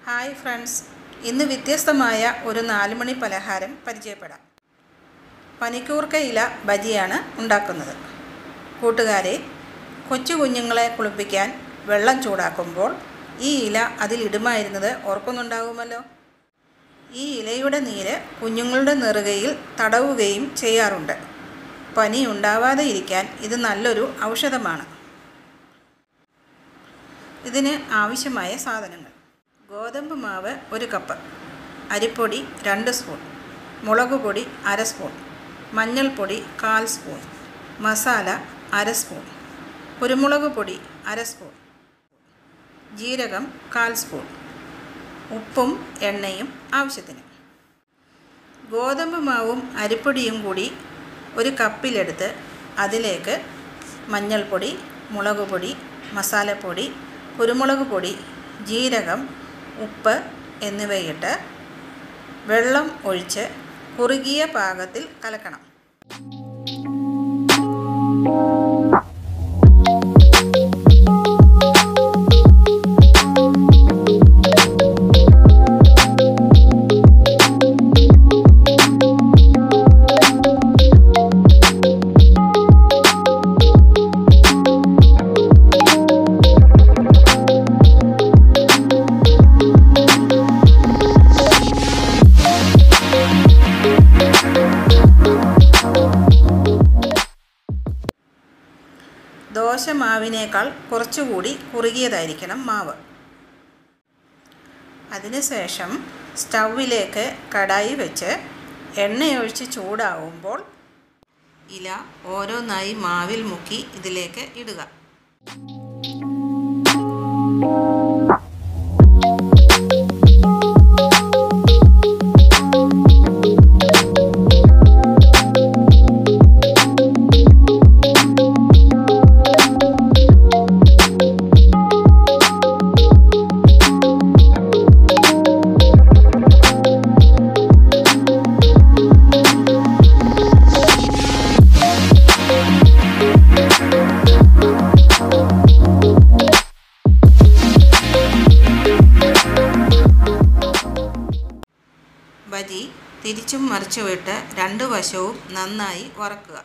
hi friends ഇന്ന് വ്യത്യസ്തമായ ഒരു നാലുമണി പലഹാരം പരിചയപ്പെടാം പനിക്കൂർക്ക ഇല ബജിയാണ് ഉണ്ടാക്കുന്നത് കൂട്ടുകാരെ കൊച്ചു കുഞ്ഞുങ്ങളെ കുളിപ്പിക്കാൻ വെള്ളം ചൂടാക്കുമ്പോൾ ഈ ഇല അതിലിടുമായിരുന്നത് ഓർക്കുന്നുണ്ടാകുമല്ലോ ഈ ഇലയുടെ നീര് കുഞ്ഞുങ്ങളുടെ നെറുകയിൽ തടവുകയും ചെയ്യാറുണ്ട് പനി ഉണ്ടാവാതെ ഇരിക്കാൻ ഇത് നല്ലൊരു ഔഷധമാണ് ഇതിന് ആവശ്യമായ സാധനങ്ങൾ ഗോതമ്പ് മാവ് ഒരു കപ്പ് അരിപ്പൊടി രണ്ട് സ്പൂൺ മുളക് പൊടി അര സ്പൂൺ മഞ്ഞൾപ്പൊടി കാൽ സ്പൂൺ മസാല അര സ്പൂൺ കുരുമുളക് പൊടി അര സ്പൂൺ ജീരകം കാൽ സ്പൂൺ ഉപ്പും എണ്ണയും ആവശ്യത്തിന് ഗോതമ്പ് മാവും അരിപ്പൊടിയും കൂടി ഒരു കപ്പിലെടുത്ത് അതിലേക്ക് മഞ്ഞൾപ്പൊടി മുളക് പൊടി മസാലപ്പൊടി കുരുമുളക് പൊടി ജീരകം ഉപ്പ് എന്നിവയിട്ട് വെള്ളം ഒഴിച്ച് കുറുകിയ പാകത്തിൽ കലക്കണം ദോശ മാവിനേക്കാൾ കുറച്ചുകൂടി കുറുകിയതായിരിക്കണം മാവ് അതിനുശേഷം സ്റ്റൗവിലേക്ക് കടായി വെച്ച് എണ്ണയൊഴിച്ച് ചൂടാവുമ്പോൾ ഇല ഓരോന്നായി മാവിൽ മുക്കി ഇതിലേക്ക് ഇടുക ബജി തിരിച്ചും മറിച്ചുവിട്ട് രണ്ട് വശവും നന്നായി വറക്കുക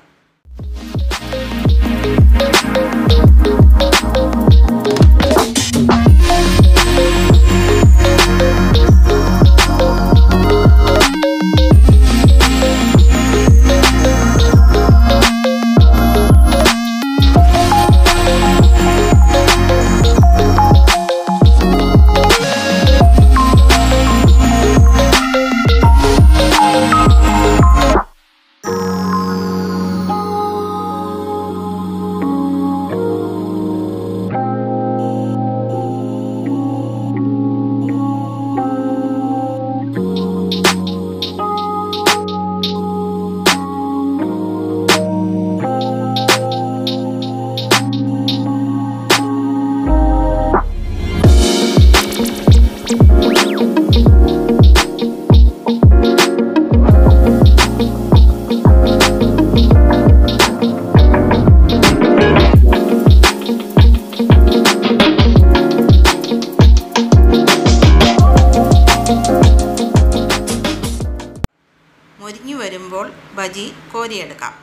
മുരിഞ്ഞു വരുമ്പോൾ ബജി കോരിയെടുക്കാം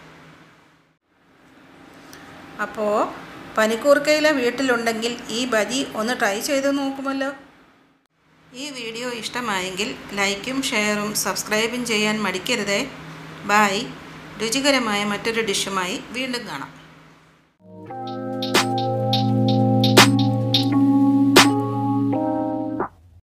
അപ്പോൾ പനിക്കൂർക്കയില വീട്ടിലുണ്ടെങ്കിൽ ഈ ബജി ഒന്ന് ട്രൈ ചെയ്ത് നോക്കുമല്ലോ ഈ വീഡിയോ ഇഷ്ടമായെങ്കിൽ ലൈക്കും ഷെയറും സബ്സ്ക്രൈബും ചെയ്യാൻ മടിക്കരുതേ ബായ് രുചികരമായ മറ്റൊരു ഡിഷുമായി വീണ്ടും കാണാം